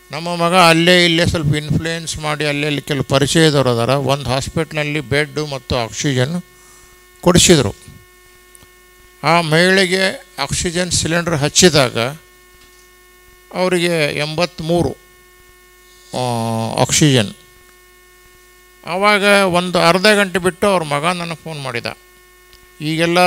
ನಮ್ಮ ಮಗ ಅಲ್ಲೇ ಇಲ್ಲೇ ಸ್ವಲ್ಪ ಇನ್ಫ್ಲೂಯೆನ್ಸ್ ಮಾಡಿ ಅಲ್ಲೇ ಇಲ್ಲಿ ಕೆಲವು ಪರಿಚಯದವರು ಅದಾರ ಒಂದು ಹಾಸ್ಪಿಟ್ಲಲ್ಲಿ ಬೆಡ್ಡು ಮತ್ತು ಆಕ್ಸಿಜನ್ ಕೊಡಿಸಿದರು ಆ ಮಹಿಳೆಗೆ ಆಕ್ಸಿಜನ್ ಸಿಲಿಂಡರ್ ಹಚ್ಚಿದಾಗ ಅವರಿಗೆ ಎಂಬತ್ತ್ಮೂರು ಆಕ್ಸಿಜನ್ ಆವಾಗ ಒಂದು ಅರ್ಧ ಗಂಟೆ ಬಿಟ್ಟು ಅವ್ರ ಮಗ ನನಗೆ ಫೋನ್ ಮಾಡಿದ ಈಗೆಲ್ಲ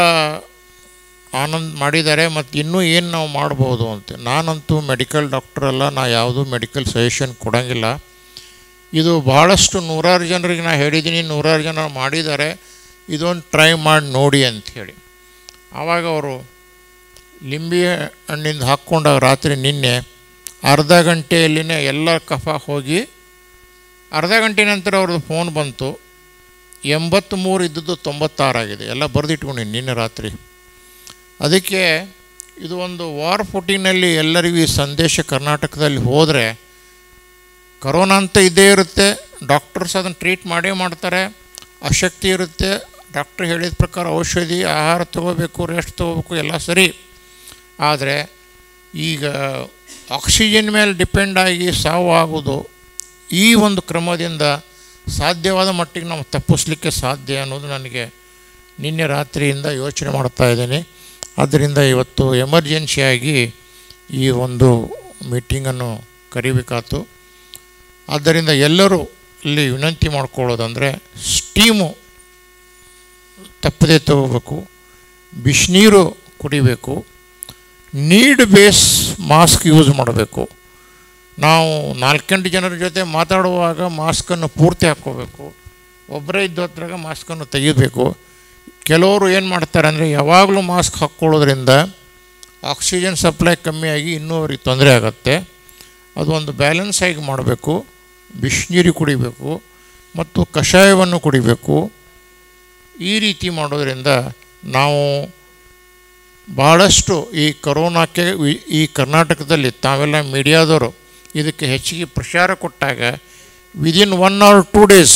ಆನಂದ್ ಮಾಡಿದ್ದಾರೆ ಮತ್ತು ಇನ್ನೂ ಏನು ನಾವು ಮಾಡ್ಬೋದು ಅಂತ ನಾನಂತೂ ಮೆಡಿಕಲ್ ಡಾಕ್ಟರ್ ಅಲ್ಲ ನಾ ಯಾವುದೂ ಮೆಡಿಕಲ್ ಸಜೆಷನ್ ಕೊಡೋಂಗಿಲ್ಲ ಇದು ಭಾಳಷ್ಟು ನೂರಾರು ಜನರಿಗೆ ನಾ ಹೇಳಿದ್ದೀನಿ ನೂರಾರು ಜನ ಮಾಡಿದ್ದಾರೆ ಇದೊಂದು ಟ್ರೈ ಮಾಡಿ ನೋಡಿ ಅಂಥೇಳಿ ಆವಾಗ ಅವರು ಲಿಂಬೆ ಹಣ್ಣಿಂದ ಹಾಕ್ಕೊಂಡಾಗ ರಾತ್ರಿ ನಿನ್ನೆ ಅರ್ಧ ಗಂಟೆಯಲ್ಲಿನೇ ಎಲ್ಲ ಕಫ ಹೋಗಿ ಅರ್ಧ ಗಂಟೆ ನಂತರ ಅವ್ರದ್ದು ಫೋನ್ ಬಂತು ಎಂಬತ್ತ್ಮೂರು ಇದ್ದದ್ದು ತೊಂಬತ್ತಾರಾಗಿದೆ ಎಲ್ಲ ಬರೆದಿಟ್ಕೊಂಡಿನಿ ನಿನ್ನೆ ರಾತ್ರಿ ಅದಕ್ಕೆ ಇದು ಒಂದು ವಾರ್ ಫುಟಿನಲ್ಲಿ ಎಲ್ಲರಿಗೂ ಈ ಸಂದೇಶ ಕರ್ನಾಟಕದಲ್ಲಿ ಹೋದರೆ ಕರೋನಾ ಅಂತ ಇದ್ದೇ ಇರುತ್ತೆ ಡಾಕ್ಟರ್ಸ್ ಅದನ್ನು ಟ್ರೀಟ್ ಮಾಡೇ ಮಾಡ್ತಾರೆ ಅಶಕ್ತಿ ಇರುತ್ತೆ ಡಾಕ್ಟ್ರ್ ಹೇಳಿದ ಪ್ರಕಾರ ಔಷಧಿ ಆಹಾರ ತೊಗೋಬೇಕು ರೆಸ್ಟ್ ತೊಗೋಬೇಕು ಎಲ್ಲ ಸರಿ ಆದರೆ ಈಗ ಆಕ್ಸಿಜನ್ ಮೇಲೆ ಡಿಪೆಂಡ್ ಆಗಿ ಸಾವು ಆಗೋದು ಈ ಒಂದು ಕ್ರಮದಿಂದ ಸಾಧ್ಯವಾದ ಮಟ್ಟಿಗೆ ನಾವು ತಪ್ಪಿಸ್ಲಿಕ್ಕೆ ಸಾಧ್ಯ ಅನ್ನೋದು ನನಗೆ ನಿನ್ನೆ ರಾತ್ರಿಯಿಂದ ಯೋಚನೆ ಮಾಡ್ತಾ ಇದ್ದೀನಿ ಆದ್ದರಿಂದ ಇವತ್ತು ಎಮರ್ಜೆನ್ಸಿಯಾಗಿ ಈ ಒಂದು ಮೀಟಿಂಗನ್ನು ಕರಿಬೇಕಾಯ್ತು ಆದ್ದರಿಂದ ಎಲ್ಲರೂ ಇಲ್ಲಿ ವಿನಂತಿ ಮಾಡ್ಕೊಳ್ಳೋದಂದರೆ ಸ್ಟೀಮು ತಪ್ಪದೇ ತಗೋಬೇಕು ಬಿಸಿನೀರು ಕುಡಿಬೇಕು ನೀಡ್ ಬೇಸ್ ಮಾಸ್ಕ್ ಯೂಸ್ ಮಾಡಬೇಕು ನಾವು ನಾಲ್ಕೆಂಟು ಜನರ ಜೊತೆ ಮಾತಾಡುವಾಗ ಮಾಸ್ಕನ್ನು ಪೂರ್ತಿ ಹಾಕ್ಕೋಬೇಕು ಒಬ್ಬರೇ ಇದ್ದ ಹೊತ್ರಾಗ ಮಾಸ್ಕನ್ನು ತೆಗಿಬೇಕು ಕೆಲವರು ಏನು ಮಾಡ್ತಾರೆ ಅಂದರೆ ಯಾವಾಗಲೂ ಮಾಸ್ಕ್ ಹಾಕ್ಕೊಳ್ಳೋದ್ರಿಂದ ಆಕ್ಸಿಜನ್ ಸಪ್ಲೈ ಕಮ್ಮಿಯಾಗಿ ಇನ್ನೂ ಅವ್ರಿಗೆ ತೊಂದರೆ ಆಗುತ್ತೆ ಅದು ಒಂದು ಬ್ಯಾಲೆನ್ಸ್ ಆಗಿ ಮಾಡಬೇಕು ಬಿಸಿನೀರು ಕುಡಿಬೇಕು ಮತ್ತು ಕಷಾಯವನ್ನು ಕುಡಿಬೇಕು ಈ ರೀತಿ ಮಾಡೋದರಿಂದ ನಾವು ಭಾಳಷ್ಟು ಈ ಕರೋನಾಕ್ಕೆ ವಿ- ಈ ಕರ್ನಾಟಕದಲ್ಲಿ ತಾವೆಲ್ಲ ಮೀಡಿಯಾದವರು ಇದಕ್ಕೆ ಹೆಚ್ಚಿಗೆ ಪ್ರಚಾರ ಕೊಟ್ಟಾಗ within one or two days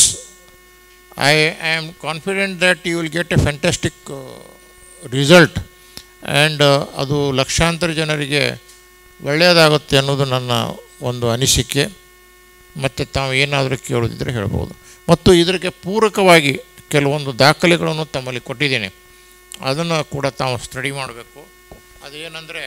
I I am confident that you will get a fantastic result and ಅದು ಲಕ್ಷಾಂತರ ಜನರಿಗೆ ಒಳ್ಳೆಯದಾಗುತ್ತೆ ಅನ್ನೋದು ನನ್ನ ಒಂದು ಅನಿಸಿಕೆ ಮತ್ತು ತಾವು ಏನಾದರೂ ಕೇಳೋದಿದ್ದರೆ ಹೇಳ್ಬೋದು ಮತ್ತು ಇದಕ್ಕೆ ಪೂರಕವಾಗಿ ಕೆಲವೊಂದು ದಾಖಲೆಗಳನ್ನು ತಮ್ಮಲ್ಲಿ ಕೊಟ್ಟಿದ್ದೇನೆ ಅದನ್ನು ಕೂಡ ತಾವು ಸ್ಟಡಿ ಮಾಡಬೇಕು ಅದೇನೆಂದರೆ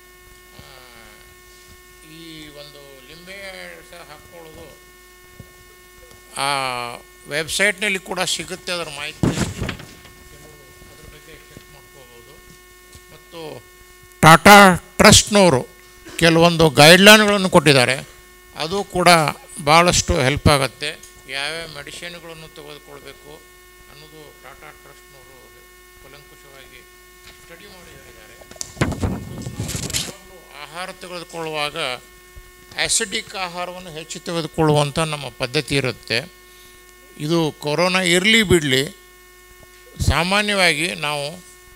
ಈ ಒಂದು ಲಿಂಬೆ ಸಹ ಹಾಕ್ಕೊಳ್ಳೋದು ಆ ವೆಬ್ಸೈಟ್ನಲ್ಲಿ ಕೂಡ ಸಿಗುತ್ತೆ ಅದರ ಮಾಹಿತಿ ಕೆಲವರು ಅದ್ರ ಬಗ್ಗೆ ಚೆಕ್ ಮಾಡ್ಕೋಬೋದು ಮತ್ತು ಟಾಟಾ ಟ್ರಸ್ಟ್ನವರು ಕೆಲವೊಂದು ಗೈಡ್ಲೈನ್ಗಳನ್ನು ಕೊಟ್ಟಿದ್ದಾರೆ ಅದು ಕೂಡ ಭಾಳಷ್ಟು ಹೆಲ್ಪ್ ಆಗುತ್ತೆ ಯಾವ್ಯಾವ ಮೆಡಿಸಿನ್ಗಳನ್ನು ತೆಗೆದುಕೊಳ್ಬೇಕು ಅನ್ನೋದು ಟಾಟಾ ಟ್ರಸ್ಟ್ನವರು ಕೂಲಂಕುಷವಾಗಿ ಸ್ಟಡಿ ಮಾಡಿ ಹೇಳಿದ್ದಾರೆ ಯಾವಾಗಲೂ ಆಹಾರ ತೆಗೆದುಕೊಳ್ಳುವಾಗ ಆ್ಯಸಿಡಿಕ್ ಆಹಾರವನ್ನು ಹೆಚ್ಚು ತೆಗೆದುಕೊಳ್ಳುವಂಥ ನಮ್ಮ ಪದ್ಧತಿ ಇರುತ್ತೆ ಇದು ಕೊರೋನಾ ಇರಲಿ ಬಿಡಲಿ ಸಾಮಾನ್ಯವಾಗಿ ನಾವು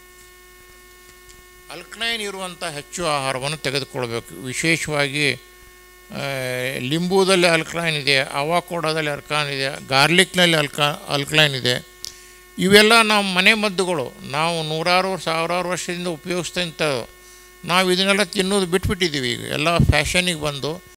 ಅಲ್ಕಲೈನ್ ಇರುವಂಥ ಹೆಚ್ಚು ಆಹಾರವನ್ನು ತೆಗೆದುಕೊಳ್ಬೇಕು ವಿಶೇಷವಾಗಿ ಆ, ಲಿಂಬೂದಲ್ಲಿ ಅಲ್ಕಲೈನ್ ಇದೆ ಅವಾಕೋಡೋದಲ್ಲಿ ಅಲ್ಕಲೈನ್ ಇದೆ ಗಾರ್ಲಿಕ್ನಲ್ಲಿ ಅಲ್ಕ ಅಲ್ಕಲೈನ್ ಇದೆ ಇವೆಲ್ಲ ನಮ್ಮ ಮನೆ ಮದ್ದುಗಳು ನಾವು ನೂರಾರು ಸಾವಿರಾರು ವರ್ಷದಿಂದ ಉಪಯೋಗಿಸ್ತಾ ಇಂಥವು ನಾವು ಇದನ್ನೆಲ್ಲ ತಿನ್ನೋದು ಬಿಟ್ಬಿಟ್ಟಿದ್ದೀವಿ ಈಗ ಎಲ್ಲ ಫ್ಯಾಷನಿಗೆ ಬಂದು